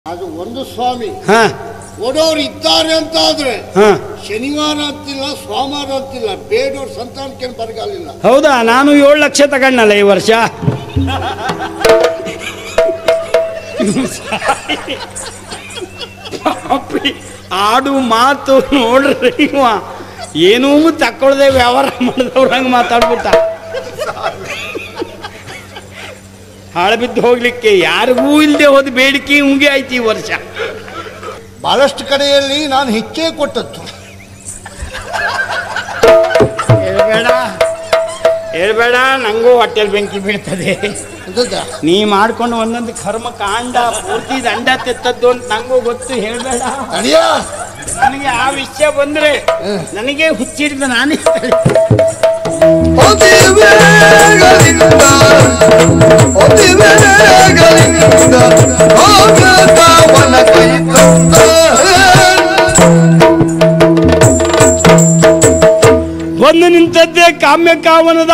ಅದು ಒಂದು ಸ್ವಾಮಿ ಹಾ ಕೊಡೋರು ಇದ್ದಾರೆ ಅಂತ ಆದ್ರೆ ಹಾ ಶನಿವಾರ ಅಂತಿಲ್ಲ ಸೋಮವಾರ ಅಂತಿಲ್ಲ ಬೇಡೋರ್ ಸಂತಾನಕ್ಕೇನು ಬರಗಾಲಿಲ್ಲ ಹೌದಾ ನಾನು ಏಳು ಲಕ್ಷ ತಗೊಂಡಲ್ಲ ಈ ವರ್ಷ ಪಾಪಿ, ಆಡು ಮಾತು ನೋಡ್ರಿ ಇವ ಏನೂ ತಕ್ಕೊಳ್ದೆ ವ್ಯವಹಾರ ಮಾಡಿದವ್ರಂಗೆ ಮಾತಾಡ್ಬಿಟ್ಟ ಹಾಳು ಬಿದ್ದು ಹೋಗ್ಲಿಕ್ಕೆ ಯಾರಿಗೂ ಇಲ್ಲದೆ ಹೋದ ಬೇಡಿಕೆ ಮುಗಿ ಆಯ್ತು ಈ ವರ್ಷ ಬಹಳಷ್ಟು ಕಡೆಯಲ್ಲಿ ನಾನು ಹೆಚ್ಚೇ ಕೊಟ್ಟದ್ದು ಹೇಳ್ಬೇಡ ಹೇಳ್ಬೇಡ ನಂಗೂ ಹೊಟ್ಟೆಲ್ ಬೆಂಕಿ ಬೀಳ್ತದೆ ಅಂತದ್ದ? ನೀ ಮಾಡ್ಕೊಂಡು ಒಂದೊಂದು ಕರ್ಮ ಕಾಂಡ ಪೂರ್ತಿ ದಂಡ ತೆತ್ತದ್ದು ಅಂತ ನಂಗೂ ಗೊತ್ತು ಹೇಳ್ಬೇಡ ತಡಿಯ ನನಗೆ ಆ ವಿಷಯ ಬಂದ್ರೆ ನನಗೆ ಹುಚ್ಚಿಡಿದ ನಾನೇ ಅತಿ ವೇಗದಿಂದ ಅತಿ ವೇಗದಿಂದ ಆಕಾಶವನ ಕೈ ತಂದ ಬಂದು ನಿಂತದ್ದೇ ಕಾಮ್ಯ ಕಾವನದ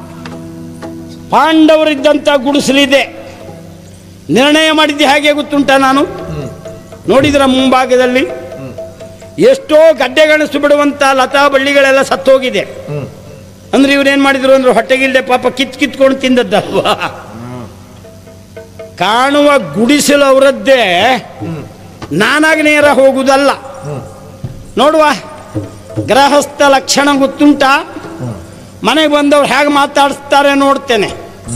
ಪಾಂಡವರಿದ್ದಂಥ ಗುಡಿಸಲಿದೆ ನಿರ್ಣಯ ಮಾಡಿದ್ದೆ ಹೇಗೆ ಗೊತ್ತುಂಟ ನಾನು ನೋಡಿದ್ರ ಮುಂಭಾಗದಲ್ಲಿ ಎಷ್ಟೋ ಗಡ್ಡೆ ಗಣಸು ಬಿಡುವಂತ ಲತಾ ಬಳ್ಳಿಗಳೆಲ್ಲ ಸತ್ತೋಗಿದೆ ಅಂದ್ರೆ ಇವ್ರೇನ್ ಮಾಡಿದ್ರು ಅಂದ್ರೆ ಹೊಟ್ಟೆಗಿಲ್ದೆ ಪಾಪ ಕಿತ್ ಕಿತ್ಕೊಂಡು ತಿಂದದ್ದಲ್ವಾ ಕಾಣುವ ಗುಡಿಸಲು ಅವರದ್ದೇ ನಾನಾಗಿ ನೇರ ಹೋಗುವುದಲ್ಲ ನೋಡುವ ಗೃಹಸ್ಥ ಲಕ್ಷಣ ಗೊತ್ತುಂಟ ಮನೆಗೆ ಬಂದವ್ರು ಹೇಗೆ ಮಾತಾಡಿಸ್ತಾರೆ ನೋಡ್ತೇನೆ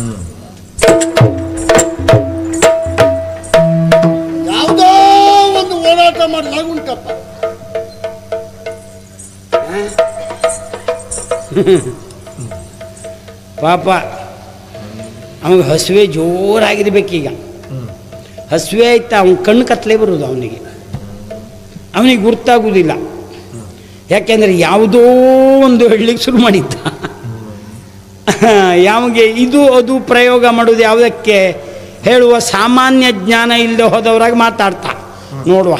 ಯಾವುದೋ ಒಂದು ಓಡಾಟ ಮಾಡಿದಾಗ ಉಂಟಪ್ಪ ಪಾಪ ಅವನಿಗೆ ಹಸುವೆ ಜೋರಾಗಿರ್ಬೇಕೀಗ ಹಸುವೆ ಆಯ್ತಾ ಅವನ ಕಣ್ಣು ಕತ್ತಲೆ ಬರುವುದು ಅವನಿಗೆ ಅವನಿಗೆ ಗುರ್ತಾಗುವುದಿಲ್ಲ ಯಾಕೆಂದ್ರೆ ಯಾವುದೋ ಒಂದು ಹೇಳಲಿಕ್ಕೆ ಶುರು ಮಾಡಿದ್ದ ಯಾಮಗೆ ಇದು ಅದು ಪ್ರಯೋಗ ಮಾಡೋದು ಯಾವುದಕ್ಕೆ ಹೇಳುವ ಸಾಮಾನ್ಯ ಜ್ಞಾನ ಇಲ್ಲದೆ ಹೋದವರಾಗ ಮಾತಾಡ್ತಾ ನೋಡುವ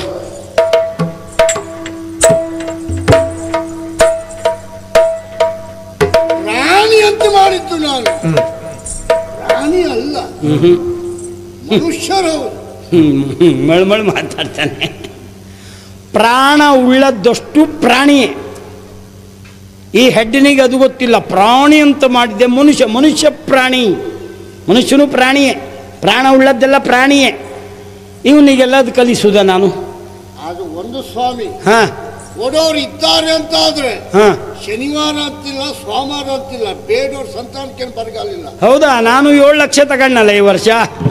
ಪ್ರಾಣಿ ಅಂತ ಮಾಡಿದ್ದು ನಾನು ಪ್ರಾಣಿ ಅಲ್ಲ ಹ್ಮ್ ಹ್ಮ್ ಮನುಷ್ಯರವರು ಹ್ಮ್ ಮಳ್ಮಳ್ ಮಾತಾಡ್ತಾನೆ ಪ್ರಾಣ ಉಳ್ಳದ್ದಷ್ಟು ಪ್ರಾಣಿಯೇ ಈ ಹೆಡ್ಡಿನಿಗೆ ಅದು ಗೊತ್ತಿಲ್ಲ ಪ್ರಾಣಿ ಅಂತ ಮಾಡಿದ್ದೆ ಮನುಷ್ಯ ಮನುಷ್ಯ ಪ್ರಾಣಿ ಮನುಷ್ಯನು ಪ್ರಾಣಿಯೇ ಪ್ರಾಣ ಉಳ್ಳದ್ದೆಲ್ಲ ಪ್ರಾಣಿಯೇ ಇವನಿಗೆಲ್ಲ ಅದು ಕಲಿಸುವುದ ನಾನು ಅದು ಒಂದು ಸ್ವಾಮಿ ಹಾ ಕೊಡೋರು ಇದ್ದಾರೆ ಅಂತ ಆದ್ರೆ ಹಾ ಶನಿವಾರ ಅಂತಿಲ್ಲ ಸೋಮವಾರ ಅಂತಿಲ್ಲ ಬೇಡೋರ್ ಸಂತಾನಕ್ಕೇನು ಬರಗಾಲಿಲ್ಲ ಹೌದಾ ನಾನು ಏಳು ಲಕ್ಷ ತಗೊಂಡಲ್ಲ ಈ ವರ್ಷ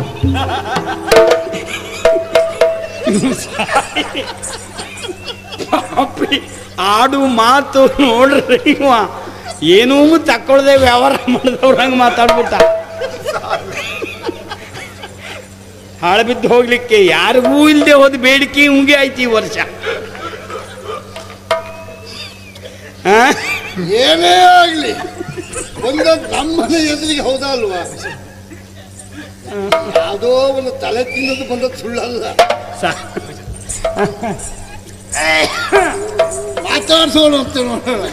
ಪಾಪಿ, ಆಡು ಮಾತು ನೋಡ್ರಿ ಇವ ಏನೂ ತಕ್ಕೊಳ್ದೆ ವ್ಯವಹಾರ ಮಾಡಿದವ್ರಂಗೆ ಮಾತಾಡ್ಬಿಟ್ಟ ಹಾಳು ಬಿದ್ದು ಹೋಗ್ಲಿಕ್ಕೆ ಯಾರಿಗೂ ಇಲ್ಲದೆ ಹೋದ ಬೇಡಿಕೆ ಮುಗಿ ಆಯ್ತು ಈ ವರ್ಷ ಆ? ಏನೇ ಆಗ್ಲಿ ಒಂದ ನಮ್ಮನೆ ಎದುರಿಗೆ ಹೌದಾ ಅಲ್ವಾ ಯಾವುದೋ ಒಂದು ತಲೆ ತಿನ್ನೋದು ಬಂದದ್ದು ಸುಳ್ಳಲ್ಲ ಸ- ಮಾತಾಡ್ಸೋಣ ಅಂತ ನೋಡೋಣ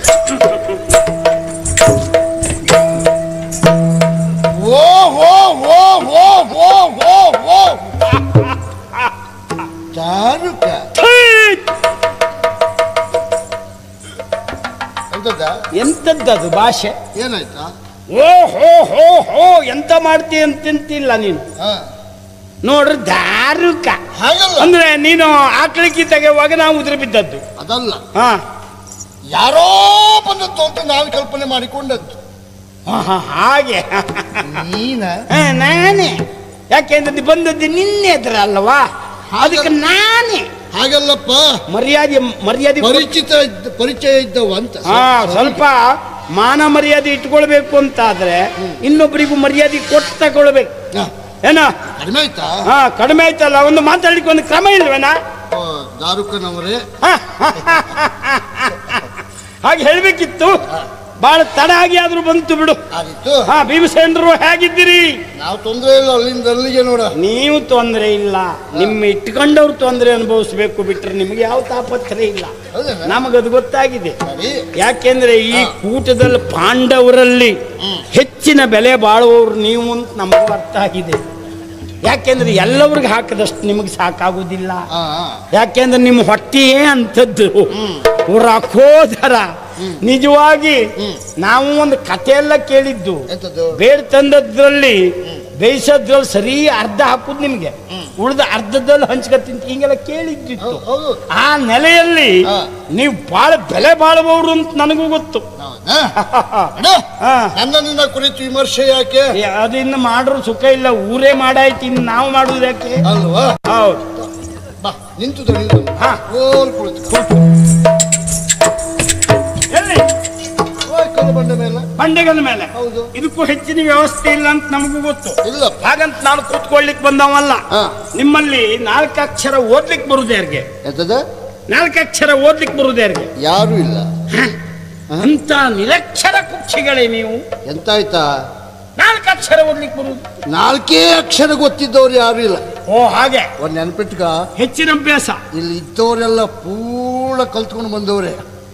ಓ ಹೋ ಹೋ ಹೋ ಹೋ ಹೋ ಹೋ ಚಾರುಕ ಎಂತದ ಎಂಥದ್ದದು ಭಾಷೆ ಏನಾಯ್ತಾ ಓ ಹೋ ಹೋ ಹೋ ಎಂತ ಮಾಡ್ತೀಯ ಅಂತಿಂತಿಲ್ಲ ನೀನು ಹಾ ನೋಡ್ರಿ ದಾರುಕ ಹಾಗಲ್ಲ ಅಂದ್ರೆ ನೀನು ಆಕಳಿಗೆ ತೆಗೆಯುವಾಗ ನಾವು ಉದುರು ಬಿದ್ದದ್ದು ಅದಲ್ಲ ಹಾ ಯಾರೋ ಬಂದದ್ದು ಅಂತ ನಾನು ಕಲ್ಪನೆ ಮಾಡಿಕೊಂಡದ್ದು ಹಾ, ಹಾ, ಹಾಗೆ ನೀನ ಹಾ, ನಾನೇ ಯಾಕೆಂದ್ರೆ ನೀ ಬಂದದ್ದು ನಿನ್ನೆ ಎದುರ ಅಲ್ವಾ ಅದಕ್ಕೆ ನಾನೇ ಹಾಗಲ್ಲಪ್ಪ ಮರ್ಯಾದೆ ಮರ್ಯಾದೆ ಕೊಡ್- ಪರಿಚಿತ ಇದ್ದ ಪರಿಚಯ ಇದ್ದವ ಅಂತ ಹಾ ಸ್ವಲ್ಪ ಮಾನ ಮರ್ಯಾದೆ ಇಟ್ಕೊಳ್ಬೇಕು ಅಂತಾದ್ರೆ ಇನ್ನೊಬ್ಬರಿಗೂ ಮರ್ಯಾದೆ ಕೊಟ್ಟು ತಗೊಳ್ಬೇಕು ಹಾ, ಏನೋ ಕಡಿಮೆ ಆಯ್ತಾ ಹಾ ಕಡಿಮೆ ಆಯ್ತಲ್ಲ ಒಂದು ಮಾತಾಡ್ಲಿಕ್ಕೆ ಒಂದು ಕ್ರಮ ಇಲ್ವೇನಾ ಓ, ದಾರುಕನವರೇ ಹಾಗೆ ಹೇಳ್ಬೇಕಿತ್ತು ಬಹಳ ತಡ ಆಗಿ ಆದ್ರೂ ಬಂತು ಬಿಡು ಆದಿತ್ತು ಹಾ ಭೀಮಸೇನರು ಹೇಗಿದ್ದೀರಿ ನಾವು ತೊಂದ್ರೆ ಇಲ್ಲ ಅಲ್ಲಿಂದ ಅಲ್ಲಿಗೆ ನೋಡ ನೀವು ತೊಂದರೆ ಇಲ್ಲ ನಿಮ್ಮ ಇಟ್ಕೊಂಡವ್ರು ತೊಂದರೆ ಅನುಭವಿಸ್ಬೇಕು ಬಿಟ್ರೆ ನಿಮಗೆ ಯಾವ ತಾಪತ್ರೆ ಇಲ್ಲ ಹೌದೇನಾ? ನಮಗದು ಗೊತ್ತಾಗಿದೆ ಸರಿ ಯಾಕೆಂದ್ರೆ ಈ ಕೂಟದಲ್ಲಿ ಪಾಂಡವರಲ್ಲಿ ಹೆಚ್ಚಿನ ಬೆಲೆ ಬಾಳುವವರು ನೀವು ಅಂತ ನಮಗೂ ಅರ್ಥ ಆಗಿದೆ ಯಾಕೆಂದ್ರೆ ಎಲ್ಲವ್ರಿಗೆ ಹಾಕಿದಷ್ಟು ನಿಮಗೆ ಸಾಕಾಗುವುದಿಲ್ಲ ಆ, ಆ. ಯಾಕೆಂದ್ರೆ ನಿಮ್ಮ ಹೊಟ್ಟೆಯೇ ಅಂಥದ್ದು ರಖೋದರ ನಿಜವಾಗಿ ನಾವು ಒಂದು ಕಥೆಯೆಲ್ಲ ಕೇಳಿದ್ದು ಎಂತದ್ದು ಬೇಡ ತಂದದ್ರಲ್ಲಿ ಬೇಯಿಸೋದ್ರಲ್ಲಿ ಸರಿ ಅರ್ಧ ಹಾಕುದು ನಿಮ್ಗೆ ಉಳಿದ ಅರ್ಧದಲ್ಲಿ ಹಂಚ್ಕೊತೀನಿ ಹಿಂಗೆಲ್ಲ ಕೇಳಿದ್ದಿತ್ತು ಹೌದು, ಹೌದು ಆ ನೆಲೆಯಲ್ಲಿ ಹಾ. ನೀವು ಬಹಳ ಬೆಲೆ ಬಾಳುವವರು ಅಂತ ನನಗೂ ಗೊತ್ತು ಹೌದಾ? ಅಣ್ಣ, ಹಾ. ನನ್ನ ನಿನ್ನ ಕುರಿತು ವಿಮರ್ಶೆ ಯಾಕೆ ಏ, ಅದನ್ನ ಮಾಡ್ರು ಸುಖ ಇಲ್ಲ ಊರೇ ಮಾಡಾಯ್ತು ಇನ್ನು ನಾವು ಮಾಡುದು ಯಾಕೆ ಅಲ್ವಾ ಹೌದು ಬಾ ನಿಂತು ನಿಂತು ಹಾ. ಓಲ್ ಕುಳಿತು ಎಲ್ಲಿ ಕಲ್ಲು ಬಂಡ ಮೇಲೆ ಬಂಡೆಗದ ಮೇಲೆ ಹೌದು. ಇದಕ್ಕೂ ಹೆಚ್ಚಿನ ವ್ಯವಸ್ಥೆ ಇಲ್ಲ ಅಂತ ನಮಗೂ ಗೊತ್ತು ಇಲ್ಲ ಹಾಗಂತ ನಾನು ಕೂತ್ಕೊಳ್ಳಿಕ್ ಬಂದವಲ್ಲ ಹಾ. ನಿಮ್ಮಲ್ಲಿ ನಾಲ್ಕು ಅಕ್ಷರ ಓದ್ಲಿಕ್ ಬರುದು ಯಾರಿಗೆ ಎಂತದ ನಾಲ್ಕು ಅಕ್ಷರ ಓದ್ಲಿಕ್ ಬರುದು ಯಾರಿಗೆ ಯಾರು ಇಲ್ಲ ಅಂತ ನಿರಕ್ಷರ ಕುಕ್ಷಿಗಳೇ ನೀವು ಎಂತಾಯ್ತಾ ನಾಲ್ಕು ಅಕ್ಷರ ಓದ್ಲಿಕ್ ಬರುದು ನಾಲ್ಕೇ ಅಕ್ಷರ ಗೊತ್ತಿದ್ದವ್ರು ಯಾರು ಇಲ್ಲ ಓ ಹಾಗೆ ಒಂದ್ ನೆನ್ಪಿಟ್ಕ ಹೆಚ್ಚಿನ ಅಭ್ಯಾಸ ಇಲ್ಲಿ ಇದ್ದವರೆಲ್ಲ ಪೂರ್ಣ ಕಲ್ತ್ಕೊಂಡು ಬಂದವ್ರೆ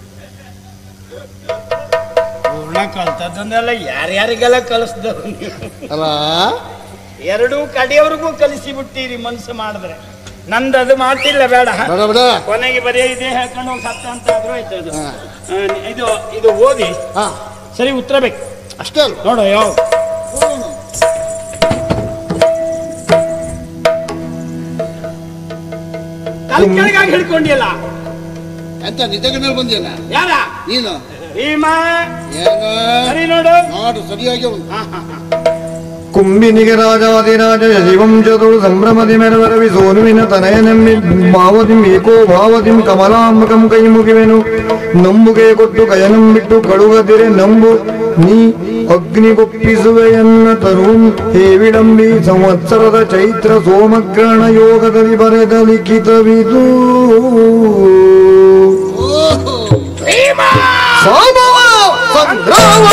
ಪೂರ್ಣ ಕಲ್ತದ್ದನ್ನೆಲ್ಲ ಯಾರ್ಯಾರಿಗೆಲ್ಲ ಕಲಿಸ್ದವ್ರು ನೀವು ಅಲ್ಲ ಎರಡೂ ಕಡೆಯವ್ರಿಗೂ ಕಲಿಸಿ ಬಿಟ್ಟಿರಿ ಮನಸ್ಸು ಮಾಡಿದ್ರೆ ನಂದು ಅದು ಮಾಡ್ತಿಲ್ಲ ಬೇಡ ಬೇಡ ಬೇಡ ಕೊನೆಗೆ ಬರೀ ಇದೇ ಹೇಳ್ಕೊಂಡು ಹೋಗಿ ಸತ್ತ ಅಂತ ಆದ್ರೂ ಆಯ್ತು ಅದು ಹಾ. ಆ, ಇದು ಇದು ಓದಿ ಹಾ ಸರಿ ಉತ್ತರ ಬೇಕು ಅಷ್ಟೇ ಅಲ್ವಾ ನೋಡು ಯಾವ ಕೆಳಗಾಗಿ ಹಿಡ್ಕೊಂಡಿಲ್ಲ ಎಂತ ನಿದ್ದೆಗೆ ಮೇಲೆ ಬಂದೇನ ಯಾರ ನೀನು ಭೀಮ ಏನು ಸರಿ ನೋಡು ನಾಡು ಸರಿಯಾಗಿ ಉಂಟು ಹಾ, ಹಾ, ಹಾ. ಕುಂಬಿನಿಗೆ ರಾಜಾದಿರಾಜ ಶಿವಂ ಚತುರು ಸಂಭ್ರಮದಿ ಮೆರವರವಿ ಸೋನುವಿನ ತನಯನೆಮ್ಮಿ ಭಾವದಿಂ ಏಕೋ ಭಾವದಿಂ ಕಮಲಾಂಬಕಂ ಕೈ ಮುಗಿವೆನು ನಂಬುಗೆ ಕೊಟ್ಟು ಕಯನಂ ಬಿಟ್ಟು ಕಳುಗದಿರೆ ನಂಬು ನೀ ಅಗ್ನಿಗೊಪ್ಪಿಸುವೆಯನ್ನ ತರುಂ ಹೇ ವಿಳಂಬಿ ಸಂವತ್ಸರದ ಚೈತ್ರ ಸೋಮಗ್ರಹಣ ಯೋಗದಲ್ಲಿ ಬರೆದ ಲಿಖಿತವಿದು ಸಾಮವ ಸಂಗ್ರಾಮ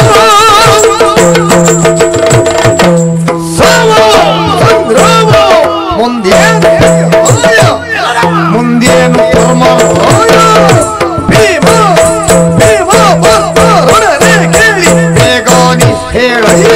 ಸಾಮವ ಸಂಗ್ರಾಮ ಮುಂದೇನು ಆಯ ಮುಂದೇನು ಕರ್ಮ ಆಯ ಭೀಮ ಭೀಮ ಬರ್ತಾರೊಡನೆ ಕೇಳಿ ಬೇಗಾನಿ ಹೇಳಯ್ಯ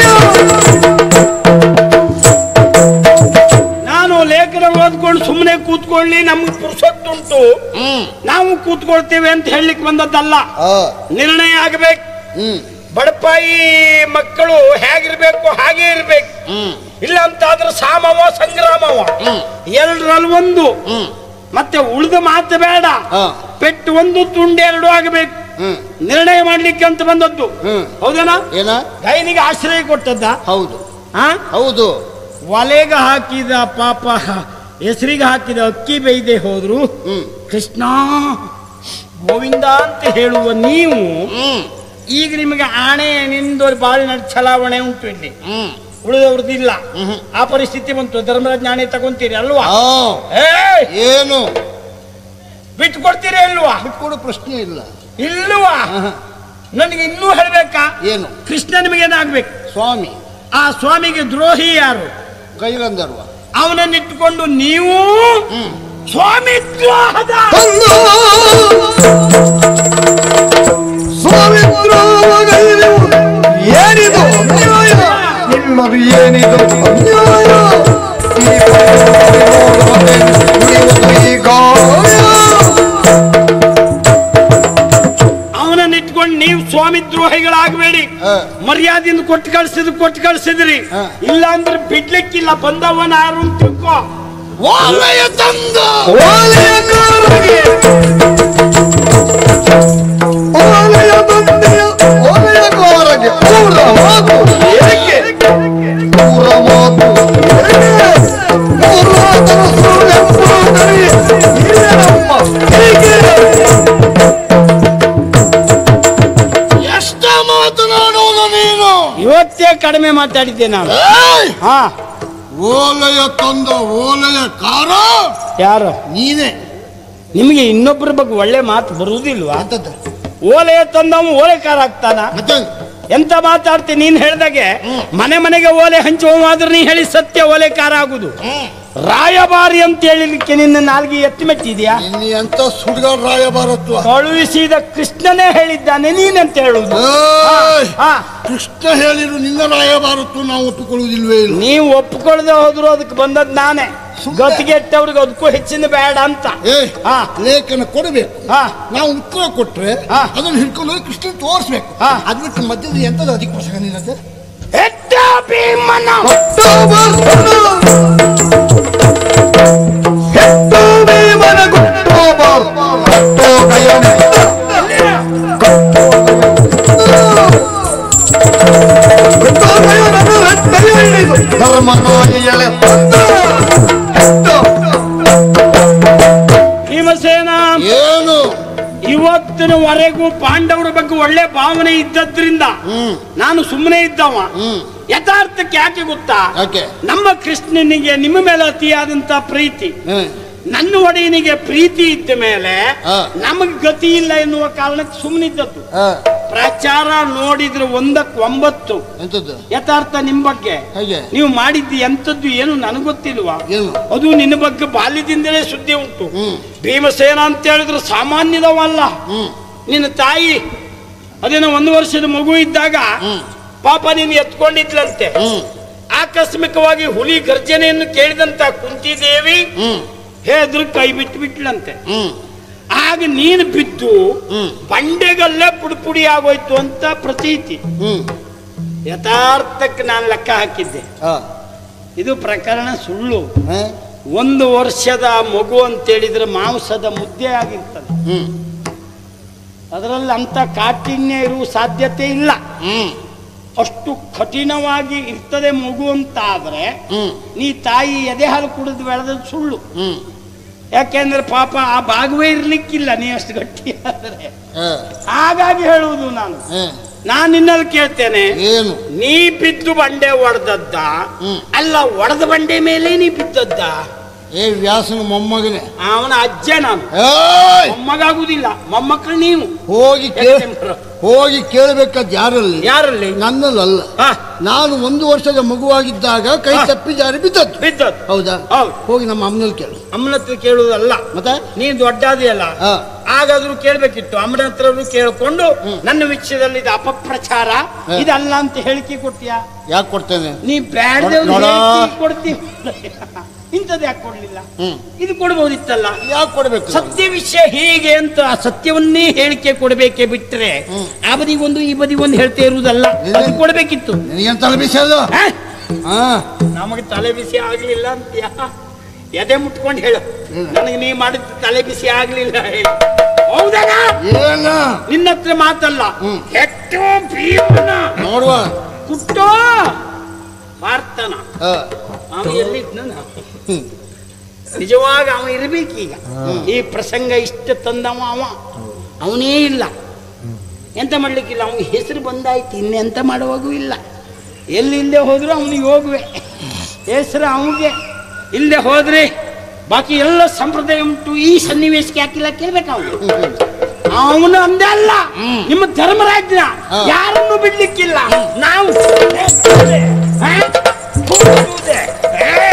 ನಾನು ಲೇಖನ ಓದ್ಕೊಂಡು ಸುಮ್ಮನೆ ಕೂತ್ಕೊಳ್ಳಿ ನಮ್ಗೆ ಪುರುಸೊತ್ತುಂಟು ನಾವು ಕೂತ್ಕೊಳ್ತೇವೆ ಅಂತ ಹೇಳಲಿಕ್ಕೆ ಬಂದದ್ದಲ್ಲ ಆ, ನಿರ್ಣಯ ಆಗಬೇಕು ಹ್ಮ್ ಬಡಪಾಯಿ ಮಕ್ಕಳು ಹೇಗಿರ್ಬೇಕು ಹಾಗೆ ಇರ್ಬೇಕು ಹ್ಮ್ ಇಲ್ಲ ಅಂತ ಆದ್ರೆ ಸಾಮವ ಸಂಗ್ರಾಮವ ಎರಡರಲ್ಲಿ ಒಂದು ಮತ್ತೆ ಉಳಿದ ಮಾತು ಬೇಡ ಹಾ. ಪೆಟ್ಟು ಒಂದು ತುಂಡು ಎರಡು ಆಗಬೇಕು ಹ್ಮ್ ನಿರ್ಣಯ ಮಾಡ್ಲಿಕ್ಕೆ ಅಂತ ಬಂದದ್ದು ಹ್ಮ್. ಹೌದೇನಾ ಏನ ಗೈನಿಗೆ ಆಶ್ರಯ ಕೊಟ್ಟದ್ದ ಹೌದು ಆ ಹೌದು ಒಲೆಗೆ ಹಾಕಿದ ಪಾಪ ಹೆಸರಿಗೆ ಹಾಕಿದ ಅಕ್ಕಿ ಬೈದೆ ಹೋದ್ರು ಹ್ಮ್ ಕೃಷ್ಣ ಗೋವಿಂದ ಅಂತ ಹೇಳುವ ನೀವು ಹ್ಮ್ ಈಗ ನಿಮಗೆ ಆಣೆ ನಿಂದೋರ್ ಬಾಳಿನ ಚಲಾವಣೆ ಉಂಟು ಇಲ್ಲಿ ಹ್ಮ್ ಉಳಿದವ್ರದ್ದಿಲ್ಲ ಆ ಪರಿಸ್ಥಿತಿ ಬಂತು ಧರ್ಮರಾಜ್ ಆಣೆ ತಗೊಂತೀರಿ ಅಲ್ವಾ ಆ, ಏಯ್! ಏನು ಬಿಟ್ಟು ಕೊಡ್ತೀರಿ ಅಲ್ವಾ ಬಿಟ್ಕೊಡೋ ಪ್ರಶ್ನೆ ಇಲ್ಲ ಇಲ್ವಾ ನನಗೆ ಇನ್ನೂ ಹೇಳ್ಬೇಕಾ ಏನು ಕೃಷ್ಣ ನಿಮಗೇನಾಗ್ಬೇಕು ಸ್ವಾಮಿ ಆ ಸ್ವಾಮಿಗೆ ದ್ರೋಹಿ ಯಾರು ಗೈರಂದರ್ವ ಅವನನ್ನಿಟ್ಟುಕೊಂಡು ನೀವು ಸ್ವಾಮಿ ದ್ರೋಹದ ಸ್ವಾಮಿತ್ರಾವಗೈರು ಏನಿದು ಅನ್ಯಾಯ ನಿಮ್ಮದು ಏನಿದು ಅನ್ಯಾಯ ಈ ಪರಿಣಾಮವೇ ಉಳಿಯುವುದು ಈ ಗಾಯ ಅವನನ್ನಿಟ್ಕೊಂಡು ನೀವು ಸ್ವಾಮಿ ದ್ರೋಹಿಗಳಾಗಬೇಡಿ ಹಾ. ಮರ್ಯಾದೆಯಿಂದ ಕೊಟ್ಟು ಕಳ್ಸಿದ್ ಕೊಟ್ಟು ಕಳ್ಸಿದ್ರಿ ಹಾ. ಇಲ್ಲ ಅಂದ್ರೆ ಬಿಡ್ಲಿಕ್ಕಿಲ್ಲ ಬಂದವನ ಯಾರು ಅಂತ ತಿಳ್ಕೊ ವಾಲಯ ತಂದ ಓಲೆಯಕಾರರಿಗೆ ಓಲೆಯ ಬಂದೆಯ ಓಲೆಯಕಾರರಿಗೆ ಪೂರ ಮಾತು ಏಕೆ ಪೂರ ಮಾತು ಏಕೆ ಮೂರಾದರ ಸುಳ್ಳೆಂಬುದರಿ ಹಿರಿಯರಮ್ಮ ಹೀಗೆ ಎಷ್ಟ ಮಾತನಾಡೋದು ನೀನು ಇವತ್ತೇ ಕಡಿಮೆ ಮಾತಾಡಿದ್ದೆ ನಾನು ಏಯ್! ಹಾ ಓಲಯ ತಂದ ಓಲಯ ಕಾರ ಯಾರು ನೀನೇ ನಿಮಗೆ ಇನ್ನೊಬ್ಬರ ಬಗ್ಗೆ ಒಳ್ಳೆ ಮಾತು ಬರುವುದಿಲ್ವಾ ಅಂತದ್ದು ಓಲೆ ತಂದವ ಓಲೆಕಾರ ಆಗ್ತಾನ ಮತ್ತೆ ಎಂತ ಮಾತಾಡ್ತೀನಿ ನೀನ್ ಹೇಳ್ದಾಗೆ ಮನೆ ಮನೆಗೆ ಓಲೆ ಹಂಚುವ ಆದ್ರೆ ನೀ ಹೇಳಿ ಸತ್ಯ ಓಲೆಕಾರ ಆಗುದು ರಾಯಭಾರಿ ಅಂತ ಹೇಳಿಲಿಕ್ಕೆ ನಿನ್ನ ನಾಲ್ಗೆ ಎತ್ತಿ ಮೆಟ್ಟಿದ್ಯಾ ನಿನ್ನ ಎಂತ ಸುಡ್ಗಾಡ್ ರಾಯಭಾರತ್ವ ಕಳುಹಿಸಿದ ಕೃಷ್ಣನೇ ಹೇಳಿದ್ದಾನೆ ನೀನಂತ ಹೇಳುದು ಏಯ್! ಹಾ ಕೃಷ್ಣ ಹೇಳಿರು ನಿನ್ನ ರಾಯಭಾರತ್ವ ನಾವು ಒಪ್ಪಿಕೊಳ್ಳುವುದಿಲ್ವೇ ಇಲ್ಲ ನೀವು ಒಪ್ಕೊಳ್ದೆ ಹೋದ್ರು ಅದಕ್ಕೆ ಬಂದದ್ ನಾನೇ ಗತಿಗೆಟ್ಟವ್ರಿಗೆ ಅದಕ್ಕೂ ಹೆಚ್ಚಿನ ಬೇಡ ಅಂತ ಏ ಹಾ. ಲೇಖನ ಕೊಡಬೇಕು ಹಾ ನಾವು ಉತ್ತರ ಕೊಟ್ರೆ ಹಾ. ಅದನ್ನು ಹಿಡ್ಕೊಂಡು ಹೋಗಿ ಕೃಷ್ಣ ತೋರಿಸ್ಬೇಕು ಹಾ. ಅದ್ ಬಿಟ್ಟು ಮಧ್ಯದ ಎಂತದ ಅದಕ್ಕೆ ಪ್ರಸಂಗ ನಿನ್ನದು ಹೆತ್ತ ಭೀಮನ ಭೀಮಸೇನ ಏನು ಇವತ್ತಿನವರೆಗೂ ಪಾಂಡವರ ಬಗ್ಗೆ ಒಳ್ಳೆ ಭಾವನೆ ಇದ್ದದ್ರಿಂದ ಹ್ಮ್ ನಾನು ಸುಮ್ಮನೆ ಇದ್ದವ ಹ್ಮ್ ಯಥಾರ್ಥಕ್ಕೆ ಯಾಕೆ ಗೊತ್ತಾ ಯಾಕೆ ನಮ್ಮ ಕೃಷ್ಣನಿಗೆ ನಿಮ್ಮ ಮೇಲೆ ಅತಿಯಾದಂತ ಪ್ರೀತಿ ಹ್ಮ್. ನನ್ನ ಒಡೆಯನಿಗೆ ಪ್ರೀತಿ ಇದ್ದ ಮೇಲೆ ಹಾ. ನಮಗೆ ಗತಿ ಇಲ್ಲ ಎನ್ನುವ ಕಾರಣಕ್ಕೆ ಸುಮ್ಮನಿದ್ದದ್ದು ಹಾ, ಪ್ರಚಾರ ನೋಡಿದ್ರೆ ಒಂದಕ್ಕೆ ಒಂಬತ್ತು ಎಂತದ್ದು ಯಥಾರ್ಥ ನಿಮ್ ಬಗ್ಗೆ ಹೇಗೆ ನೀವು ಮಾಡಿದ್ದು ಎಂತದ್ದು ಏನು ನನಗೆ ಗೊತ್ತಿಲ್ವಾ ಏನು ಅದು ನಿನ್ನ ಬಗ್ಗೆ ಬಾಲ್ಯದಿಂದಲೇ ಸುದ್ದಿ ಉಂಟು ಹ್ಮ್ ಭೀಮಸೇನ ಅಂತ ಹೇಳಿದ್ರೆ ಸಾಮಾನ್ಯದವಲ್ಲ ಹ್ಮ್ ನಿನ್ನ ತಾಯಿ ಅದೇನೋ ಒಂದು ವರ್ಷದ ಮಗು ಇದ್ದಾಗ ಹ್ಮ್ ಪಾಪ ನೀನು ಎತ್ಕೊಂಡಿದ್ಲಂತೆ ಹ್ಮ್ ಆಕಸ್ಮಿಕವಾಗಿ ಹುಲಿ ಗರ್ಜನೆಯನ್ನು ಕೇಳಿದಂತ ಕುಂತಿದೇವಿ ಹ್ಮ್ ಹೆದ್ರು ಕೈ ಬಿಟ್ಟು ಬಿಟ್ಲಂತೆ ಹ್ಮ್ ಆಗ ನೀನು ಬಿದ್ದು ಹ್ಮ್ ಬಂಡೆಗಲ್ಲೇ ಪುಡಿ ಪುಡಿ ಆಗೋಯ್ತು ಅಂತ ಪ್ರತೀತಿ ಹ್ಮ್ ಯಥಾರ್ಥಕ್ಕೆ ನಾನು ಲೆಕ್ಕ ಹಾಕಿದ್ದೆ ಹಾ ಇದು ಪ್ರಕರಣ ಸುಳ್ಳು ಹಾ? ಒಂದು ವರ್ಷದ ಮಗು ಅಂತೇಳಿದ್ರೆ ಮಾಂಸದ ಮುದ್ದೆ ಆಗಿರ್ತದೆ ಹ್ಮ್ ಅದರಲ್ಲಿ ಅಂತ ಕಾಠಿಣ್ಯ ಇರುವ ಸಾಧ್ಯತೆ ಇಲ್ಲ ಹ್ಮ್ ಅಷ್ಟು ಕಠಿಣವಾಗಿ ಇರ್ತದೆ ಮಗು ಅಂತ ಆದ್ರೆ ಹ್ಮ್ ನೀ ತಾಯಿ ಎದೆ ಹಾಲು ಕುಡಿದು ಬೆಳೆದ ಸುಳ್ಳು ಹ್ಮ್ ಯಾಕೆಂದ್ರೆ ಪಾಪ ಆ ಭಾಗವೇ ಇರ್ಲಿಕ್ಕಿಲ್ಲ ನೀ ಅಷ್ಟು ಗಟ್ಟಿ ಆದ್ರೆ ಹಾ, ಹಾಗಾಗಿ ಹೇಳುವುದು ನಾನು ಹಾ. ನಾನು ನಿನ್ನಲ್ಲಿ ಕೇಳ್ತೇನೆ ಏನು ನೀ ಬಿದ್ದು ಬಂಡೆ ಒಡೆದದ್ದ ಹ್ಮ್. ಅಲ್ಲ ಒಡೆದ ಬಂಡೆ ಮೇಲೆ ನೀ ಬಿದ್ದದ್ದ ಏ ವ್ಯಾಸನ ಮೊಮ್ಮಗನೇ ಅವನ ಅಜ್ಜ ನಾನು ಏಯ್! ಮೊಮ್ಮಗಾಗುದಿಲ್ಲ ಮೊಮ್ಮಕ್ಕಳು ನೀವು ಹೋಗಿ ಕೇಳ ಹೋಗಿ ಕೇಳಬೇಕಾದ ಯಾರಲ್ಲಿ ಯಾರಲ್ಲಿ ನನ್ನಲ್ಲಲ್ಲ ಹಾ ನಾನು ಒಂದು ವರ್ಷದ ಮಗುವಾಗಿದ್ದಾಗ ಕೈ ಹಾ. ತಪ್ಪಿ ಜಾರಿ ಬಿದ್ದದ್ದು ಬಿದ್ದದ್ದು ಹೌದಾ ಹೌದು ಹೋಗಿ ನಮ್ಮ ಅಮ್ಮನಲ್ಲಿ ಕೇಳು ಅಮ್ಮನ ಹತ್ರ ಕೇಳುವುದಲ್ಲ ಮತ್ತೆ ನೀ ದೊಡ್ಡದಿಯಲ್ಲ ಹಾ. ಹಾಗಾದ್ರೂ ಕೇಳ್ಬೇಕಿತ್ತು ಅಮ್ಮನ ಹತ್ರನು ಕೇಳ್ಕೊಂಡು ನನ್ನ ವಿಷಯದಲ್ಲಿ ಇದು ಅಪಪ್ರಚಾರ ಹಾ. ಇದಲ್ಲ ಅಂತ ಹೇಳಿಕೆ ಕೊಡ್ತೀಯಾ ಯಾಕೆ ಕೊಡ್ತೇನೆ ನೀ ಬ್ಯಾಡ್ದೇವ್ರು ನೋಡ. ಕೊಡ್ತೀವಿ ಇಂಥದ್ದು ಯಾಕೆ ಕೊಡ್ಲಿಲ್ಲ ಹ್ಮ್ ಇದು ಕೊಡ್ಬೋದಿತ್ತಲ್ಲ ಯಾಕೆ ಕೊಡ್ಬೇಕು ಸತ್ಯ ವಿಷಯ ಹೀಗೆ ಅಂತ ಆ ಸತ್ಯವನ್ನೇ ಹೇಳಿಕೆ ಕೊಡಬೇಕೆ ಬಿಟ್ರೆ ಹ್ಮ್. ಆ ಬದಿಗೊಂದು ಈ ಬದಿಗೊಂದು ಹೇಳ್ತಾ ಇರುವುದಲ್ಲ ಇಲ್ಲ. ಅದು ಕೊಡಬೇಕಿತ್ತು ನಿನಗೇನ್ ತಲೆ ಬಿಸಿ ಅದು ಹಾ? ಹಾ ನಮಗೆ ತಲೆ ಬಿಸಿ ಆಗ್ಲಿಲ್ಲ ಅಂತ್ಯಾ ಎದೆ ಮುಟ್ಕೊಂಡು ಹೇಳು ಇಲ್ಲ. ನನಗೆ ನೀ ಮಾಡಿದ ತಲೆ ಬಿಸಿ ಆಗ್ಲಿಲ್ಲ ಹೇಳು ಹೌದನ ಏನ ನಿನ್ನ ಹತ್ರ ಮಾತಲ್ಲ ಹ್ಮ್. ಕೆಟ್ಟು ಭೀಮನ ನೋಡುವ ಕುಟ್ಟೋ ಪಾರ್ಥನ ಹಾ. ಅವನು ಎಲ್ಲಿದ್ನ ಹ್ಮ್. ನಿಜವಾಗ ಅವ ಇರ್ಬೇಕೀಗ ಈ ಪ್ರಸಂಗ ಇಷ್ಟ ತಂದವ ಅವ ಅವನೇ ಇಲ್ಲ ಎಂತ ಮಾಡ್ಲಿಕ್ಕಿಲ್ಲ ಅವನಿಗೆ ಹೆಸರು ಬಂದಾಯ್ತು ಇನ್ನೆಂತ ಮಾಡುವಾಗೂ ಇಲ್ಲ ಎಲ್ಲಿ ಇಲ್ಲದೆ ಹೋದ್ರು ಅವನಿಗೆ ಹೋಗುವೆ ಹೆಸರು ಅವನಿಗೆ ಇಲ್ಲದೆ ಹೋದ್ರೆ ಬಾಕಿ ಎಲ್ಲ ಸಂಪ್ರದಾಯ ಉಂಟು ಈ ಸನ್ನಿವೇಶಕ್ಕೆ ಹಾಕಿಲ್ಲ ಕೇಳ್ಬೇಕು ಅವನು ಅವನು ಅಂದೆ ಅಲ್ಲ ನಿಮ್ಮ ಧರ್ಮರಾಜ್ಯ ಹಾ. ಯಾರನ್ನು ಬಿಡ್ಲಿಕ್ಕಿಲ್ಲ ನಾವು ಹಾ? ಕೂಗುವುದೇ? ಏ?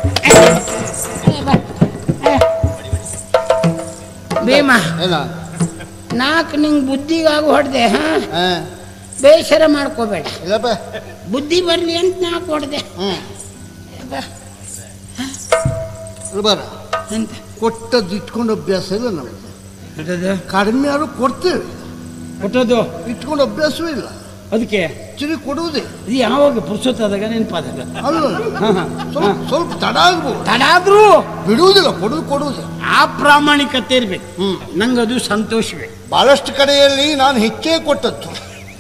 ಭೀಮ ಏನ ನಾಲ್ಕು ನಿಂಗೆ ಬುದ್ಧಿಗಾಗಿ ಹೊಡೆದೆ ಹಾ ಹಾ. ಬೇಸರ ಮಾಡ್ಕೋಬೇಡ ಇಲ್ಲಪ್ಪ ಬುದ್ಧಿ ಬರಲಿ ಅಂತ ನಾಲ್ಕು ಹೊಡೆದೆ ಹ್ಮ್ ಇರ್ಬಾರ ಅಂತ ಕೊಟ್ಟದ್ದು ಇಟ್ಕೊಂಡು ಅಭ್ಯಾಸ ಇಲ್ಲ ನಮಗೆ ಹೊಟ್ಟದು ಕಡಿಮೆ ಆದ್ರೂ ಕೊಡ್ತೇವೆ ಹೊಟ್ಟದು ಇಟ್ಕೊಂಡು ಅಭ್ಯಾಸವೇ ಇಲ್ಲ ಅದಕ್ಕೆ ಚಿರಿ ಕೊಡುವುದೇ ಇದು ಯಾವಾಗ ಪುರುಷತ್ತಾದಾಗ ನೆನಪಾದಾಗ ಅಲ್ಲ ಹಾ ಹಾ ಸ್ವಲ್ಪ ಸ್ವಲ್ಪ ತಡ ಆಗ್ಬೋದು ತಡಾದ್ರೂ ಬಿಡುವುದಿಲ್ಲ ಕೊಡುದು ಕೊಡುವುದೇ ಆ ಪ್ರಾಮಾಣಿಕತೆ ಇರ್ಬೇಕು ಹ್ಮ್ ನಂಗದು ಸಂತೋಷವೇ ಬಹಳಷ್ಟು ಕಡೆಯಲ್ಲಿ ನಾನು ಹೆಚ್ಚೇ ಕೊಟ್ಟದ್ದು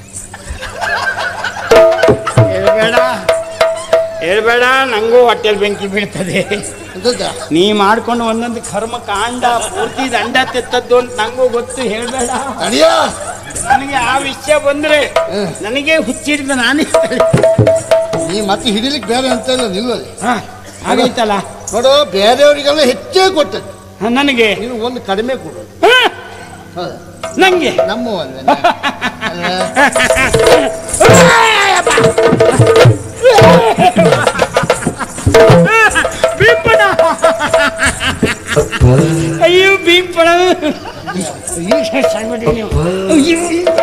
ಹೇಳ್ಬೇಡ ಹೇಳ್ಬೇಡ ನಂಗೂ ಹೊಟ್ಟೆಲ್ ಬೆಂಕಿ ಬೀಳ್ತದೆ ಅಂತದ್ದ ನೀ ಮಾಡ್ಕೊಂಡು ಒಂದೊಂದು ಕರ್ಮ ಕಾಂಡ ಪೂರ್ತಿ ದಂಡ ತೆತ್ತದ್ದು ಅಂತ ನಂಗೂ ಗೊತ್ತು ಹೇಳ್ಬೇಡ ತಡಿಯ ನನಗೆ ಆ ವಿಷಯ ಬಂದ್ರೆ ನನಗೆ ಹುಚ್ಚಿಡಿದ ನಾನೇ ನೀ ಮತ್ತೆ ಹಿಡಿಲಿಕ್ಕೆ ಬೇರೆ ಅಂತ ಇಲ್ಲ ನಿಲ್ಲಲ್ಲಿ ಹಾ, ಹಾಗೈತಲ್ಲ ನೋಡು ಬೇರೆಯವರಿಗೆಲ್ಲ ಹೆಚ್ಚೇ ಕೊಟ್ಟದ್ದು ಹಾ, ನನಗೆ ನೀನು ಒಂದು ಕಡಿಮೆ ಕೊಡು ಹಾ, ಹೌದಾ ನಂಗೆ ನಮ್ಮ ಅಲ್ಲ ಅಲ್ಲ ಬಿಂಬನ ಅಯ್ಯೋ ಭೀಮಪಣ ಈಗ ಸಣ್ಣ ನೀವು ಅಯ್ಯೋ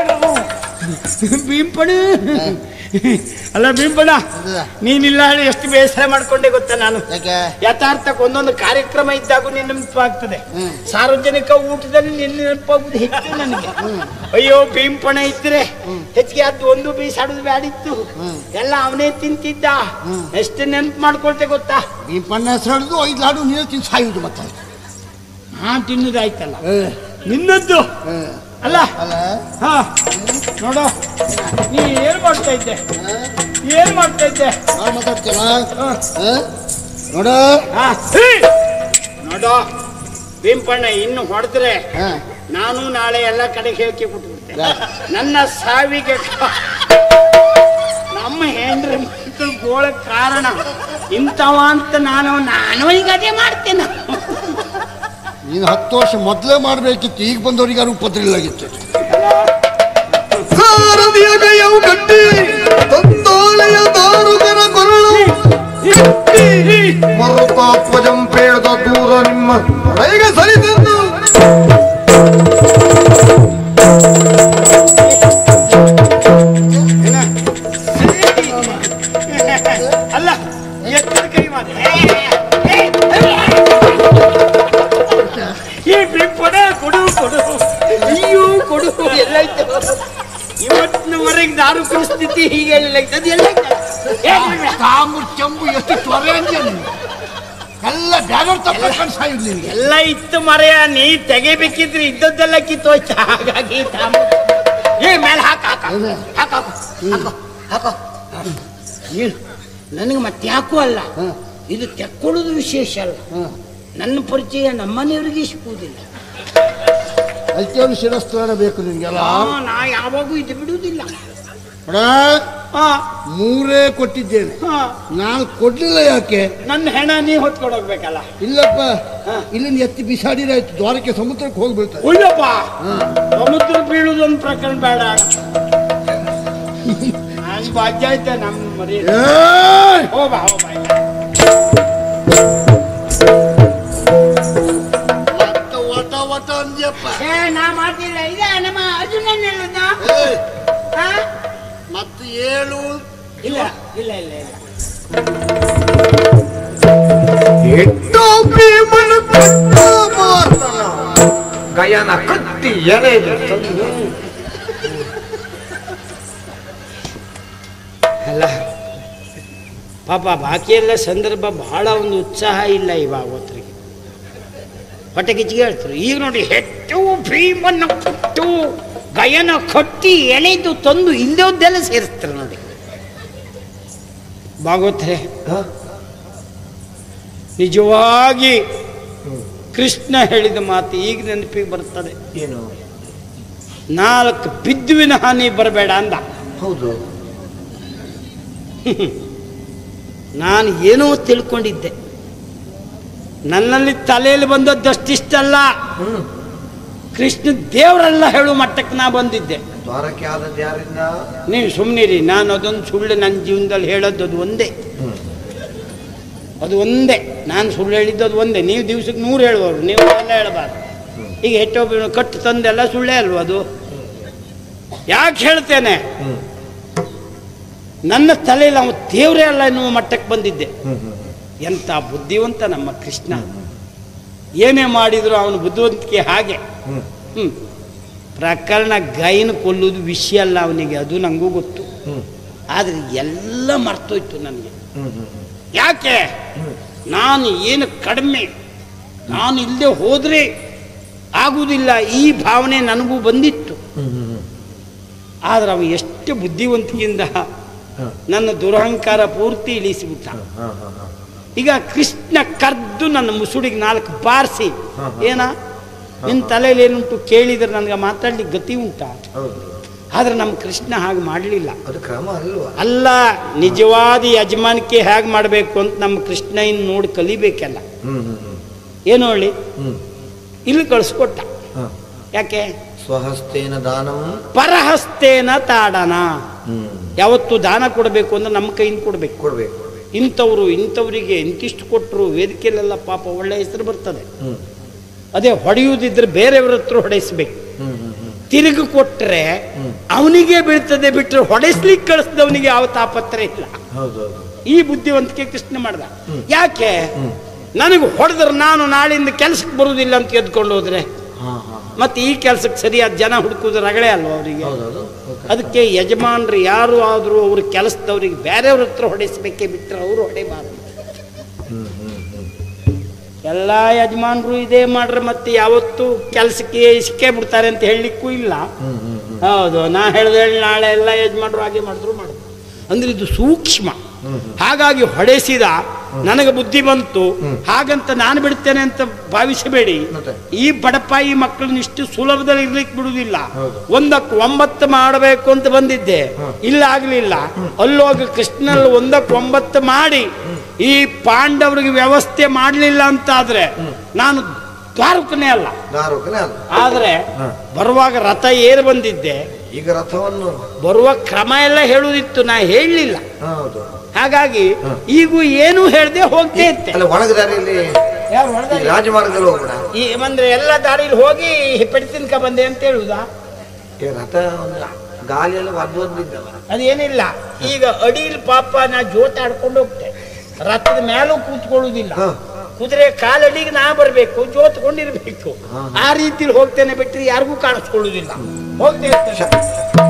ಭೀಮಪಣ ಅಲ್ಲ ಭೀಮಪಣ ನೀನಿಲ್ಲ ಹೇಳಿ ಎಷ್ಟು ಬೇಸರ ಮಾಡ್ಕೊಂಡೆ ಗೊತ್ತಾ ನಾನು ಯಾಕೆ ಯಥಾರ್ಥಕ್ಕೆ ಒಂದೊಂದು ಕಾರ್ಯಕ್ರಮ ಇದ್ದಾಗೂ ನಿನ್ನ ನೆನಪಾಗ್ತದೆ ಹ್ಮ್. ಸಾರ್ವಜನಿಕ ಊಟದಲ್ಲಿ ನಿನ್ನ ನೆನಪಾಗುದು ಹೆಚ್ಚು ನನಗೆ ಅಯ್ಯೋ ಭೀಮಪಣ ಇದ್ರೆ ಹೆಚ್ಚಿಗೆ ಅದು ಒಂದು ಬೀಸಾಡುದು ಬ್ಯಾಡಿತ್ತು ಎಲ್ಲ ಅವನೇ ತಿಂತಿದ್ದ ಎಷ್ಟು ನೆನಪು ಮಾಡ್ಕೊಳ್ತೆ ಗೊತ್ತಾ ಭೀಮಣ್ಣ ಹೆಸರು ಹಿಡಿದು ಐದು ಲಾಡು ನೀರು ತಿಂದು ಸಾಯುವುದು ಮತ್ತೆ ನಾ ತಿನ್ನುದಾಯ್ತಲ್ಲ ನಿನ್ನದ್ದು ಅಲ್ಲ ಅಲ್ಲ ಹಾ ನೋಡು ನೀ ಏನ್ ಮಾಡ್ತಾ ಇದ್ದೆ ಏನ್ ಮಾಡ್ತಾ ಇದ್ದೆ ನಾವು ಮಾತಾಡ್ತೀರಾ ಹಾ. ನೋಡು ಹಾ, ಹೇ! ನೋಡು ಭೀಮಪಣ್ಣ ಇನ್ನು ಹೊಡೆದ್ರೆ ಹಾ. ನಾನು ನಾಳೆ ಎಲ್ಲ ಕಡೆ ಹೇಳಿಕೆ ಕೊಟ್ಬಿಡ್ತೆ ಯಾ. ನನ್ನ ಸಾವಿಗೆ ಕಾ- ನಮ್ಮ ಹೆಂಡ್ರ ಮಕ್ಕಳು ಗೋಳ ಕಾರಣ ಇಂಥವ ಅಂತ ನಾನು ನಾನು ಈಗ ಅದೇ ಮಾಡ್ತೇನೆ ನೀನು ಹತ್ತು ವರ್ಷ ಮೊದಲೇ ಮಾಡಬೇಕಿತ್ತು ಈಗ ಬಂದವರಿಗೆ ಯಾರು ಉಪದ್ರ ಇಲ್ಲಾಗಿತ್ತು ಸಾರದಿಯ ಕೈಯವು ಕಟ್ಟಿ ತಂದೋಲೆಯ ದಾರುಗನ ಕೊರಳು ಮರುತಾತ್ವಜಂ ಪೇಳದ ದೂರ ನಿಮ್ಮ ಕೈಗೆ ಸರಿತಂದು ಅಲ್ಲ ಎತ್ತರ ಕೈ ಮಾಡಿ ಈ ಬಿಪ್ಪಡ ಕೊಡು ಕೊಡು ಅಯ್ಯೋ ಕೊಡು ಎಲ್ಲೈತೆ ಇವತ್ತಿನವರೆಗೆ ದಾರು ಪರಿಸ್ಥಿತಿ ಹೀಗೆ ಎಲ್ಲೈತೆ ಎಲ್ಲೈತೆ ತಾಂಬು ಚೆಂಬು ಎಷ್ಟು ತ್ವರೆ ಅಂದ್ಯ ನೀನು ಎಲ್ಲ ಬ್ಯಾನರ್ ತಪ್ಪ ಸಾಯುದು ನಿನಗೆ ಎಲ್ಲ ಇತ್ತು ಮರೆಯ ನೀ ತೆಗಿಬೇಕಿದ್ರೆ ಇದ್ದದ್ದೆಲ್ಲ ಕಿತ್ತೋಯ್ತು ಹಾಗಾಗಿ ತಾಂಬ ಏ ಮೇಲೆ ಹಾಕ ಹಾಕ ಹೌದಾ? ಹಾಕ ಹಾಕು ಹಾಕೋ ಹಾಕೋ ನೀನು ನನಗೆ ಮತ್ತೆ ಯಾಕೂ ಅಲ್ಲ ಹ್ಮ್. ಇದು ತೆಕ್ಕೊಳ್ಳೋದು ವಿಶೇಷ ಅಲ್ಲ ಹಾಂ ನನ್ನ ಪರಿಚಯ ನಮ್ಮನೆಯವರಿಗೆ ಸಿಕ್ಕುವುದಿಲ್ಲ ಅಲ್ತೇನು ಶಿರಸ್ತ್ರಾಣ ಬೇಕು ನಿನಗೆಲ್ಲ ಆ, ನಾ ಯಾವಾಗೂ ಇದು ಬಿಡುವುದಿಲ್ಲ ನೋಡ ಹಾ ಮೂರೇ ಕೊಟ್ಟಿದ್ದೇನೆ ಹಾ ನಾನು ಕೊಡ್ಲಿಲ್ಲ ಯಾಕೆ ನನ್ನ ಹೆಣ ನೀ ಹೊತ್ಕೊಂಡೋಗ್ಬೇಕಲ್ಲ ಇಲ್ಲಪ್ಪ ಹಾ. ಇಲ್ಲಿಂದ ಎತ್ತಿ ಬಿಸಾಡಿದ್ರೆ ಆಯ್ತು ದ್ವಾರಕ್ಕೆ ಸಮುದ್ರಕ್ಕೆ ಹೋಗ್ಬಿಡ್ತಾರೆ ಉಳ್ಳಪ್ಪ ಸಮುದ್ರ ಬೀಳುದು ಒಂದು ಪ್ರಕರಣ ಬೇಡ ನಾನು ಬಾಜ್ಯ ಐತೆ ನಮ್ಮ ಮರಿ ಏಯ್! ಹೋಗ ಹೋಗ ಒಟ್ಟ ಒಟ ಒಟ ಅಂದ್ಯಪ್ಪ ಏ ನಾ ಮಾಡ್ತಿಲ್ಲ ಇದ ನಮ್ಮ ಅರ್ಜುನನ್ ಹೇಳುದ ಏಯ್! ಮತ್ತೆ ಏಳು ಇಲ್ಲ ಇಲ್ಲ ಇಲ್ಲ ಇಲ್ಲ ಎಷ್ಟೋ ಭೀಮನ ಕಟ್ಟ ಮಾತನ ಗಯನ ಕತ್ತಿ ಎಳೆ ಅಲ್ಲ ಪಾಪ ಬಾಕಿ ಎಲ್ಲ ಸಂದರ್ಭ ಬಹಳ ಒಂದು ಉತ್ಸಾಹ ಇಲ್ಲ ಇವಾಗ ಹೊತ್ತರಿಗೆ ಹೊಟ್ಟೆ ಕಿಚ್ಚಿಗೆ ಹೇಳ್ತಾರೆ ಈಗ ನೋಡಿ ಹೆಚ್ಚು ಭೀಮನ್ನ ಕೊಟ್ಟು ಗಯನ ಕಟ್ಟಿ ಎಳೆದು ತಂದು ಇಲ್ಲದೆಲ್ಲ ಸೇರಿಸ್ತಾರೆ ನೋಡಿ ಭಾಗವತ್ರೆ ನಿಜವಾಗಿ ಕೃಷ್ಣ ಹೇಳಿದ ಮಾತು ಈಗ ನೆನಪಿಗೆ ಬರ್ತದೆ ಏನು ನಾಲ್ಕು ಬಿದ್ದುವಿನ ಹಾನಿ ಬರಬೇಡ ಅಂದ ಹೌದು ನಾನು ಏನೋ ತಿಳ್ಕೊಂಡಿದ್ದೆ ನನ್ನಲ್ಲಿ ತಲೆಯಲ್ಲಿ ಬಂದದ್ದಷ್ಟಿಷ್ಟಲ್ಲ ಹ್ಮ್ ಕೃಷ್ಣ ದೇವರೆಲ್ಲ ಹೇಳು ಮಟ್ಟಕ್ಕೆ ನಾ ಬಂದಿದ್ದೆ ದ್ವಾರಕ್ಕೆ ಆದದ್ದು ಯಾರಿಂದ ನೀವು ಸುಮ್ಮನಿರಿ ನಾನು ಅದೊಂದು ಸುಳ್ಳು ನನ್ನ ಜೀವನದಲ್ಲಿ ಹೇಳೋದು ಅದು ಒಂದೇ ಹ್ಮ್ ಅದು ಒಂದೇ ನಾನು ಸುಳ್ಳು ಹೇಳಿದ್ದು ಅದು ಒಂದೇ ನೀವು ದಿವ್ಸಕ್ಕೆ ನೂರು ಹೇಳುವವರು ನೀವು ಎಲ್ಲ ಹೇಳಬಾರ್ದು ಈಗ ಹೆಚ್ಚೊಬ್ಬ ಕಟ್ಟು ತಂದೆಲ್ಲ ಸುಳ್ಳೇ ಅಲ್ವ ಅದು ಯಾಕೆ ಹೇಳ್ತೇನೆ ಹ್ಮ್ ನನ್ನ ತಲೆಯಲ್ಲಿ ಅವನು ದೇವರೇ ಅಲ್ಲ ಎನ್ನುವ ಮಟ್ಟಕ್ಕೆ ಬಂದಿದ್ದೆ ಹ್ಮ್ ಹ್ಮ್ ಎಂಥ ಬುದ್ಧಿವಂತ ನಮ್ಮ ಕೃಷ್ಣ ಏನೇ ಮಾಡಿದ್ರು ಅವನ ಬುದ್ಧಿವಂತಿಕೆ ಹಾಗೆ ಹ್ಮ್ ಹ್ಮ್ ಪ್ರಕರಣ ಗೈನ ಕೊಲ್ಲುವುದು ವಿಷಯ ಅಲ್ಲ ಅವನಿಗೆ ಅದು ನನಗೂ ಗೊತ್ತು ಹ್ಮ್ ಆದರೆ ಎಲ್ಲ ಮರ್ತೋಯ್ತು ನನಗೆ ಹ್ಮ್ ಹ್ಮ್ ಯಾಕೆ ನಾನು ಏನು ಕಡಿಮೆ ನಾನು ಇಲ್ಲದೆ ಹೋದರೆ ಆಗುವುದಿಲ್ಲ ಈ ಭಾವನೆ ನನಗೂ ಬಂದಿತ್ತು ಹ್ಮ್ ಹ್ಮ್ ಆದರೆ ಅವ ಎಷ್ಟು ಬುದ್ಧಿವಂತಿಕೆಯಿಂದ ನನ್ನ ದುರಹಂಕಾರ ಪೂರ್ತಿ ಇಳಿಸಿಬಿಟ್ಟ ಹಾ ಹಾ ಹಾ ಈಗ ಕೃಷ್ಣ ಕರ್ದು ನನ್ನ ಮುಸುಡಿಗೆ ನಾಲ್ಕು ಬಾರಿಸಿ ಹಾ, ಹಾ. ಏನ ನಿನ್ನ ತಲೆಯಲ್ಲಿ ಏನುಂಟು ಕೇಳಿದ್ರೆ ನನಗೆ ಮಾತಾಡ್ಲಿಕ್ಕೆ ಗತಿ ಉಂಟಾ ಹೌದು ಆದ್ರೆ ನಮ್ಮ ಕೃಷ್ಣ ಹಾಗೆ ಮಾಡಲಿಲ್ಲ ಅದು ಕ್ರಮ ಅಲ್ವಾ ಅಲ್ಲ ನಿಜವಾದ ಯಜಮಾನಿಕೆ ಹೇಗೆ ಮಾಡಬೇಕು ಅಂತ ನಮ್ಮ ಕೃಷ್ಣ ಇನ್ನು ನೋಡಿ ಕಲಿಬೇಕಲ್ಲ ಹ್ಮ್ ಹ್ಮ್ ಹ್ಮ್ ಏನು ಹೇಳಿ ಹ್ಮ್ ಇಲ್ಲಿ ಕಳಿಸ್ಕೊಟ್ಟ ಹಾ ಯಾಕೆ ಸ್ವಹಸ್ತೇನ ದಾನಂ ಪರಹಸ್ತೇನ ತಾಡನ ಹ್ಮ್ ಯಾವತ್ತು ದಾನ ಕೊಡಬೇಕು ಅಂದ್ರೆ ನಮ್ಮ ಕೈಯಿಂದ ಕೊಡಬೇಕು ಕೊಡ್ಬೇಕು ಕೊಡ್ಬೇಕು ಇಂಥವ್ರು ಇಂಥವರಿಗೆ ಇಂತಿಷ್ಟು ಕೊಟ್ಟರು ವೇದಿಕೆಯಲ್ಲೆಲ್ಲ ಪಾಪ ಒಳ್ಳೆ ಹೆಸರು ಬರ್ತದೆ ಹ್ಮ್ ಅದೇ ಹೊಡೆಯುವುದಿದ್ರೆ ಬೇರೆಯವ್ರ ಹತ್ರ ಹೊಡೆಸ್ಬೇಕು ತಿರುಗಿ ಕೊಟ್ರೆ ಅವನಿಗೆ ಬೀಳ್ತದೆ ಬಿಟ್ಟರೆ ಹೊಡೆಸ್ಲಿಕ್ಕೆ ಕಳಿಸಿದವನಿಗೆ ಯಾವ ತಾಪತ್ರ ಇಲ್ಲ ಹೌದೌದು ಈ ಬುದ್ಧಿವಂತಿಕೆ ಕೃಷ್ಣ ಮಾಡ್ದ ಯಾಕೆ ನನಗೆ ಹೊಡೆದ್ರೆ ನಾನು ನಾಳಿಂದ ಕೆಲಸಕ್ಕೆ ಬರುವುದಿಲ್ಲ ಅಂತ ಎದ್ಕೊಂಡು ಹೋದ್ರೆ ಹಾ ಹಾ ಮತ್ತೆ ಈ ಕೆಲಸಕ್ಕೆ ಸರಿಯಾದ ಜನ ಹುಡುಕುವುದು ರಗಳೆ ಅಲ್ವಾ ಅವರಿಗೆ ಹೌದೌದು ಅದಕ್ಕೆ ಯಜಮಾನ್ರು ಯಾರು ಆದರೂ ಅವ್ರ ಕೆಲಸದವ್ರಿಗೆ ಬೇರೆಯವ್ರ ಹತ್ರ ಹೊಡೆಸ್ಬೇಕೇ ಬಿಟ್ಟರೆ ಅವರು ಹೊಡೆಬಾರದು ಎಲ್ಲ ಯಜಮಾನ್ರು ಇದೇ ಮಾಡ್ರೆ ಮತ್ತೆ ಯಾವತ್ತೂ ಕೆಲಸಕ್ಕೆ ಸಿಕ್ಕೇ ಬಿಡ್ತಾರೆ ಅಂತ ಹೇಳಲಿಕ್ಕೂ ಇಲ್ಲ ಹೌದು ನಾ ಹೇಳ್ದೆ ಹೇಳಿ ನಾಳೆ ಎಲ್ಲ ಯಜಮಾನ್ರು ಹಾಗೆ ಮಾಡಿದ್ರು ಮಾಡಿದ್ರು ಅಂದ್ರೆ ಇದು ಸೂಕ್ಷ್ಮ ಹಾಗಾಗಿ ಹೊಡೆಸಿದ ನನಗೆ ಬುದ್ಧಿ ಬಂತು ಹಾಗಂತ ನಾನು ಬಿಡ್ತೇನೆ ಅಂತ ಭಾವಿಸಬೇಡಿ ಮತ್ತೆ? ಈ ಬಡಪಾಯಿ ಮಕ್ಕಳನ್ನ ಇಷ್ಟು ಸುಲಭದಲ್ಲಿ ಇರ್ಲಿಕ್ಕೆ ಬಿಡುವುದಿಲ್ಲ ಹೌದು. ಒಂದಕ್ಕೆ ಒಂಬತ್ತು ಮಾಡಬೇಕು ಅಂತ ಬಂದಿದ್ದೆ ಇಲ್ಲ ಆಗ್ಲಿಲ್ಲ ಅಲ್ಲೋಗಿ ಕೃಷ್ಣಲ್ಲಿ ಒಂದಕ್ಕೆ ಒಂಬತ್ತು ಮಾಡಿ ಈ ಪಾಂಡವರಿಗೆ ವ್ಯವಸ್ಥೆ ಮಾಡಲಿಲ್ಲ ಅಂತಾದ್ರೆ ನಾನು ದ್ವಾರಕನೇ ಅಲ್ಲ ದಾರುಕನೇ ಅಲ್ಲ ಆದ್ರೆ ಬರುವಾಗ ರಥ ಏರ್ ಬಂದಿದ್ದೆ ಈಗ ರಥವನ್ನು ಬರುವ ಕ್ರಮ ಎಲ್ಲ ಹೇಳುವುದಿತ್ತು ನಾ ಹೇಳಲಿಲ್ಲ ಹೌದು ಹಾಗಾಗಿ ಈಗೂ ಏನು ಹೇಳ್ದೆ ಹೋಗ್ತೇ ಇತ್ತೆ ಅಲ್ಲ ಒಳಗ ದಾರಿಯಲ್ಲಿ ಯಾರು ಹೊಡೆದ? ಈ ರಾಜಮಾರ್ಗದಲ್ಲಿ ಹೋಗೋಣ ಈ ಅಂದ್ರೆ ಎಲ್ಲ ದಾರಿಲಿ ಹೋಗಿ ಪೆಟ್ಟು ತಿನ್ಕ ಬಂದೆ ಅಂತ ಹೇಳುದಾ ಈ ರಥ ಒಂದು ಗಾಳಿಯಲ್ಲಿ ಒದ್ದು ಬಂದಿದ್ದವ ಅದೇನಿಲ್ಲ ಈಗ ಅಡಿಲ್ ಪಾಪ ನಾ ಜೋತಾಡ್ಕೊಂಡು ಹೋಗ್ತೆ ರಥದ ಮೇಲೂ ಕೂತ್ಕೊಳ್ಳುವುದಿಲ್ಲ ಹ. ಕುದುರೆ ಕಾಲಡಿಗೆ ನಾ ಬರಬೇಕು ಜೋತ್ಕೊಂಡಿರ್ಬೇಕು ಆ ರೀತಿಲಿ ಹೋಗ್ತೇನೆ ಬಿಟ್ಟರೆ ಯಾರಿಗೂ ಕಾಣಿಸ್ಕೊಳ್ಳುವುದಿಲ್ಲ ಹೋಗ್ತೇನೆ